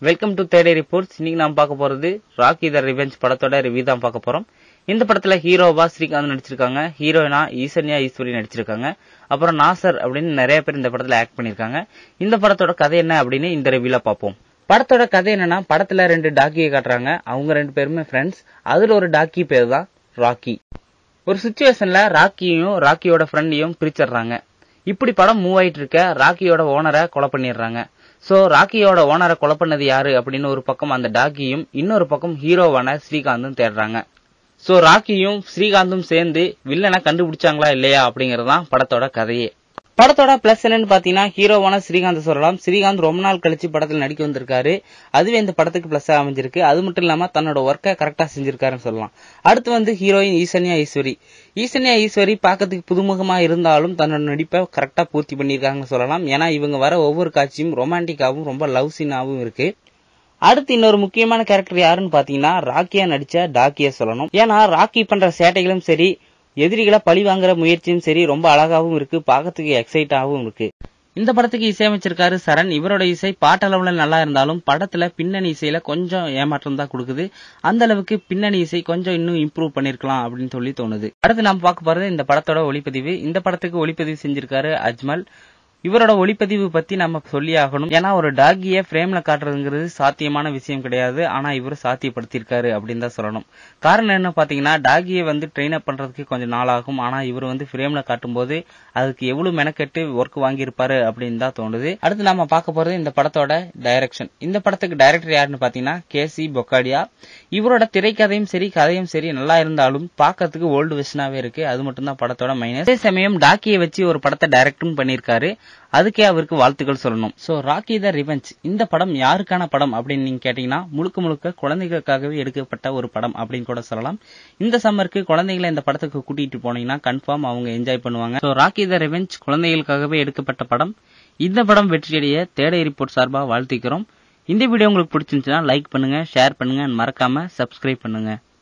welcome to தேடே reports இன்னைக்கு நாம் பார்க்க போறது ராக்கி த ரிவெஞ்ச் படத்தோட ரிவ்யூ தான் பார்க்க போறோம் இந்த படத்துல ஹீரோவா ஸ்ரீகாந்த் நடிச்சிருக்காங்க ஹீரோயினா ஈசன்யா ஈஸ்வரி நடிச்சிருக்காங்க அப்புறம் நாசர் அப்படின்னு நிறைய பேர் இந்த படத்துல ஆக்ட் பண்ணிருக்காங்க இந்த படத்தோட கதை என்ன அப்படின்னு இந்த ரிவ்யூல பார்ப்போம் படத்தோட கதை என்னன்னா படத்துல ரெண்டு டாக்கியை காட்டுறாங்க அவங்க ரெண்டு பேருமே ஃப்ரெண்ட்ஸ் அதுல ஒரு டாக்கி பேர் தான் ராக்கி ஒரு சுச்சுவேஷன்ல ராக்கியையும் ராக்கியோட ஃப்ரெண்டையும் பிரிச்சிடுறாங்க இப்படி படம் மூவ் ஆயிட்டு இருக்க ராக்கியோட ஓனரை கொலை பண்ணிடுறாங்க சோ ராக்கியோட ஓனரை கொலை பண்ணது யாரு அப்படின்னு ஒரு பக்கம் அந்த டாக்கியும் இன்னொரு பக்கம் ஹீரோவான ஸ்ரீகாந்தும் தேடுறாங்க சோ ராக்கியும் ஸ்ரீகாந்தும் சேர்ந்து வில்லனை கண்டுபிடிச்சாங்களா இல்லையா அப்படிங்கறதுதான் படத்தோட கதையே படத்தோட பிளஸ் என்னன்னு பாத்தீங்கன்னா ஹீரோவான ஸ்ரீகாந்த் சொல்லலாம் ஸ்ரீகாந்த் ரொம்ப நாள் கழிச்சு படத்துல நடிக்க வந்திருக்காரு அதுவே இந்த படத்துக்கு பிளஸ் அமைஞ்சிருக்கு அது மட்டும் இல்லாம தன்னோட ஒர்க்கை கரெக்டா செஞ்சிருக்காருன்னு சொல்லலாம் அடுத்து வந்து ஹீரோயின் ஈசன்யா ஈஸ்வரி ஈசன்யா ஈஸ்வரி பார்க்கறதுக்கு புதுமுகமா இருந்தாலும் தன்னோட நடிப்பை கரெக்டா பூர்த்தி பண்ணியிருக்காங்கன்னு சொல்லலாம் ஏன்னா இவங்க வர ஒவ்வொரு காட்சியும் ரொமான்டிக்காவும் ரொம்ப லவ் சீனாவும் இருக்கு அடுத்து இன்னொரு முக்கியமான கேரக்டர் யாருன்னு பாத்தீங்கன்னா ராக்கியா நடிச்ச டாக்கிய சொல்லணும் ஏன்னா ராக்கி பண்ற சேட்டைகளும் சரி எதிரிகளை பழி வாங்குற முயற்சியும் சரி ரொம்ப அழகாவும் இருக்கு பார்க்கறதுக்கு எக்ஸைட்டாவும் இருக்கு இந்த படத்துக்கு இசையமைச்சிருக்காரு சரண் இவரோட இசை பாட்டளவுல நல்லா இருந்தாலும் படத்துல பின்னணி இசையில கொஞ்சம் ஏமாற்றம் தான் கொடுக்குது அந்த அளவுக்கு பின்னணி இசை கொஞ்சம் இன்னும் இம்ப்ரூவ் பண்ணிருக்கலாம் அப்படின்னு சொல்லி தோணுது அடுத்து நம்ம பார்க்க போறது இந்த படத்தோட ஒளிப்பதிவு இந்த படத்துக்கு ஒளிப்பதிவு செஞ்சிருக்காரு அஜ்மல் இவரோட ஒளிப்பதிவு பத்தி நம்ம சொல்லி ஆகணும் ஏன்னா ஒரு டாகிய பிரேம்ல காட்டுறதுங்கிறது சாத்தியமான விஷயம் கிடையாது ஆனா இவர் சாத்தியப்படுத்தியிருக்காரு அப்படின்னு தான் சொல்லணும் காரணம் என்ன பாத்தீங்கன்னா டாகியை வந்து ட்ரெயின் அப் பண்றதுக்கு கொஞ்சம் நாள் ஆகும் ஆனா இவர் வந்து பிரேம்ல காட்டும்போது அதுக்கு எவ்வளவு மெனக்கெட்டு ஒர்க் வாங்கியிருப்பாரு அப்படின்னு தான் தோணுது அடுத்து நாம பார்க்க போறது இந்த படத்தோட டைரக்ஷன் இந்த படத்துக்கு டைரக்டர் யாருன்னு பாத்தீங்கன்னா கே சி பொக்காடியா இவரோட திரைக்கதையும் சரி கதையும் சரி நல்லா இருந்தாலும் பார்க்கறதுக்கு ஓல்டு வெர்ஷனாவே இருக்கு அது மட்டும் தான் படத்தோட மைனஸ் அதே சமயம் டாக்கியை வச்சு ஒரு படத்தை டைரக்டும் பண்ணியிருக்காரு அதுக்கே அவருக்கு வாழ்த்துக்கள் சொல்லணும் சோ ராக்கி த ரிவெஞ்ச் இந்த படம் யாருக்கான படம் அப்படின்னு நீங்க கேட்டீங்கன்னா முழுக்க முழுக்க குழந்தைகளுக்காகவே எடுக்கப்பட்ட ஒரு படம் அப்படின்னு கூட சொல்லலாம் இந்த சம்மருக்கு குழந்தைகளை இந்த படத்துக்கு கூட்டிட்டு போனீங்கன்னா கன்ஃபார்ம் அவங்க என்ஜாய் பண்ணுவாங்க சோ ராக்கி த ரிவெஞ்ச் குழந்தைகளுக்காகவே எடுக்கப்பட்ட படம் இந்த படம் வெற்றியடைய தேடை ரிப்போர்ட் சார்பாக வாழ்த்திக்கிறோம் இந்த வீடியோ உங்களுக்கு பிடிச்சிருந்துச்சுன்னா லைக் பண்ணுங்க ஷேர் பண்ணுங்க மறக்காம சப்ஸ்கிரைப் பண்ணுங்க